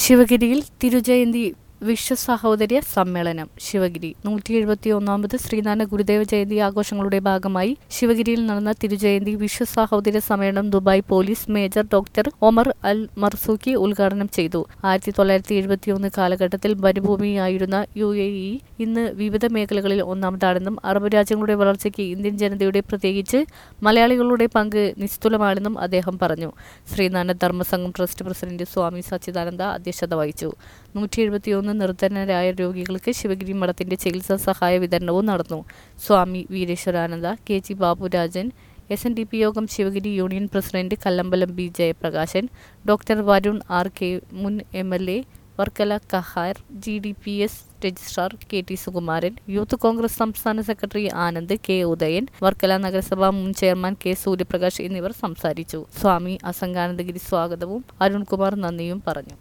ശിവഗിരിയിൽ തിരുജയന്തി വിശ്വസഹോദര്യ സമ്മേളനം ശിവഗിരി നൂറ്റി എഴുപത്തി ഒന്നാമത് ശ്രീനാരായണ ഗുരുദേവ ജയന്തി ആഘോഷങ്ങളുടെ ഭാഗമായി ശിവഗിരിയിൽ നടന്ന തിരുജയന്തി വിശ്വസഹോദര്യ സമ്മേളനം Dubai police major doctor Omar al Marzooqi ഉദ്ഘാടനം ചെയ്തു ആയിരത്തി തൊള്ളായിരത്തി എഴുപത്തിയൊന്ന് കാലഘട്ടത്തിൽ മരുഭൂമിയായിരുന്ന യു എ ഇ ഇന്ന് വിവിധ മേഖലകളിൽ ഒന്നാമതാണെന്നും അറബ് രാജ്യങ്ങളുടെ വളർച്ചയ്ക്ക് ഇന്ത്യൻ ജനതയുടെ പ്രത്യേകിച്ച് മലയാളികളുടെ പങ്ക് നിസ്തുലമാണെന്നും അദ്ദേഹം പറഞ്ഞു ശ്രീനാരായണ ധർമ്മസംഘം ട്രസ്റ്റ് പ്രസിഡന്റ് സ്വാമി സച്ചിദാനന്ദ അധ്യക്ഷത വഹിച്ചു നൂറ്റി എഴുപത്തിയൊന്ന് നിർധനരായ രോഗികൾക്ക് ശിവഗിരി മഠത്തിന്റെ ചികിത്സാ സഹായ വിതരണവും നടന്നു Swami Veereshwarananda K G Baburajan S N D P Yogam Sivagiri union president Kallambalam B Jayaprakashan doctor Varun R K മുൻ M L A Varkala Kahar G D P S registrar K T Sukumaran Youth Congress സംസ്ഥാന സെക്രട്ടറി ആനന്ദ് കെ ഉദയൻ വർക്കല നഗരസഭ മുൻ ചെയർമാൻ കെ സൂര്യപ്രകാശ് എന്നിവർ സംസാരിച്ചു സ്വാമി അസംഗാനന്ദഗിരി സ്വാഗതവും അരുൺകുമാർ നന്ദിയും പറഞ്ഞു